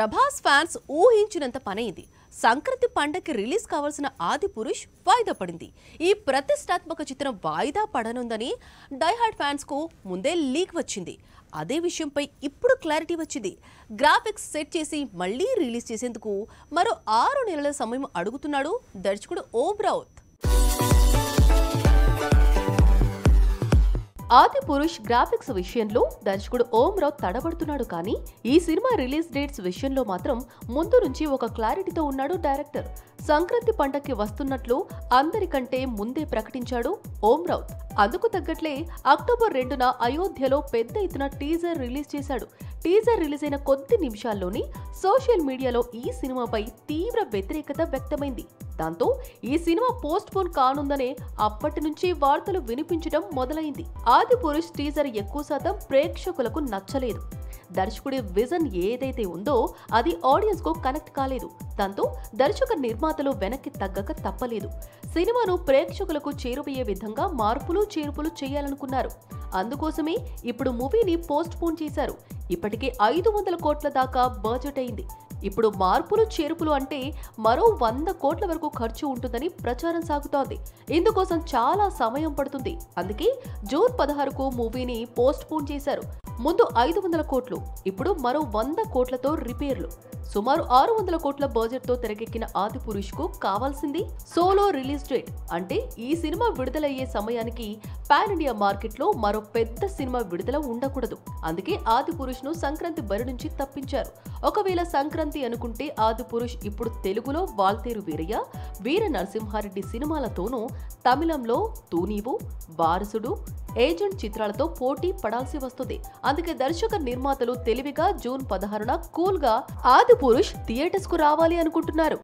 Prabhas fans ఊహించినంత పనైంది సంక్రాంతి పండగకి రిలీజ్ కావాల్సిన ఆది పురుష్ వాయిదా పడింది ఈ ప్రతిష్టాత్మక చిత్రం వాయిదా పడనుందని డైహార్డ్ ఫ్యాన్స్ కు ముందే లీక్ వచ్చింది అదే విషయంపై ఇప్పుడు క్లారిటీ వచ్చింది గ్రాఫిక్స్ సెట్ చేసి మళ్ళీ రిలీజ్ చేసేందుకు మరో ఆరు నెలల సమయం అడుగుతున్నాడు దర్శకుడు ఓం రౌత్ ఆది పురుష్ గ్రాఫిక్స్ విషయంలో దర్శకుడు ఓం రావు తడబడుతున్నాడు కానీ ఈ సినిమా రిలీజ్ డేట్స్ విషయంలో మాత్రం ముందు నుంచి ఒక క్లారిటీతో ఉన్నాడు డైరెక్టర్ సంక్రాంతి పండక్కి వస్తున్నట్లు అందరికంటే ముందే ప్రకటించాడు ఓం రావుత్ అందుకు తగ్గట్లే అక్టోబర్ రెండున అయోధ్యలో పెద్ద ఎత్తున టీజర్ రిలీజ్ చేశాడు టీజర్ రిలీజ్ అయిన కొద్ది నిమిషాల్లోనే సోషల్ మీడియాలో ఈ సినిమాపై తీవ్ర వ్యతిరేకత వ్యక్తమైంది దాంతో ఈ సినిమా పోస్ట్ పోన్ కానుందనే అప్పటి నుంచి వార్తలు వినిపించడం మొదలైంది ఆది పురుష్ టీజర్ ఎక్కువ శాతం ప్రేక్షకులకు నచ్చలేదు దర్శకుడి విజన్ ఏదైతే ఉందో అది ఆడియన్స్ కు కనెక్ట్ కాలేదు దాంతో దర్శక నిర్మాతలు వెనక్కి తగ్గక తప్పలేదు సినిమాను ప్రేక్షకులకు చేరువయ్యే విధంగా మార్పులు చేర్పులు చేయాలనుకున్నారు అందుకోసమే ఇప్పుడు మూవీని పోస్ట్ పోన్ చేశారు ఇప్పటికే ఐదు వందల కోట్ల దాకా బడ్జెట్ అయింది ఇప్పుడు మార్పులు చేర్పులు అంటే మరో వంద కోట్ల వరకు ఖర్చు ఉంటుందని ప్రచారం సాగుతోంది ఇందుకోసం చాలా సమయం పడుతుంది అందుకే జూన్ పదహారుకు మూవీని పోస్ట్ పోన్ చేశారు ముందు ఐదు వందల కోట్లు ఇప్పుడు మరో వంద కోట్లతో రిపేర్లు సుమారు ఆరు వందల కోట్ల బడ్జెట్ తో తెరకెక్కిన ఆది పురుష్ కు కావాల్సింది సోలో రిలీజ్ డేట్ అంటే ఈ సినిమా విడుదలయ్యే సమయానికి పాన్ ఇండియా మార్కెట్ లో మరో పెద్ద సినిమా విడుదల ఉండకూడదు అందుకే ఆది పురుష్ ను సంక్రాంతి బరి నుంచి తప్పించారు ఒకవేళ సంక్రాంతి అనుకుంటే ఆది పురుష్ ఇప్పుడు తెలుగులో వాల్తేరు వీరయ్య వీర నరసింహారెడ్డి సినిమాలతోనూ తమిళంలో తూనీవు వారసుడు ఏజెంట్ చిత్రాలతో పోటీ పడాల్సి వస్తుంది అందుకే దర్శక నిర్మాతలు తెలివిగా జూన్ పదహారున కూల్ గా ఆది పురుష్ థియేటర్స్ కు రావాలి అనుకుంటున్నారు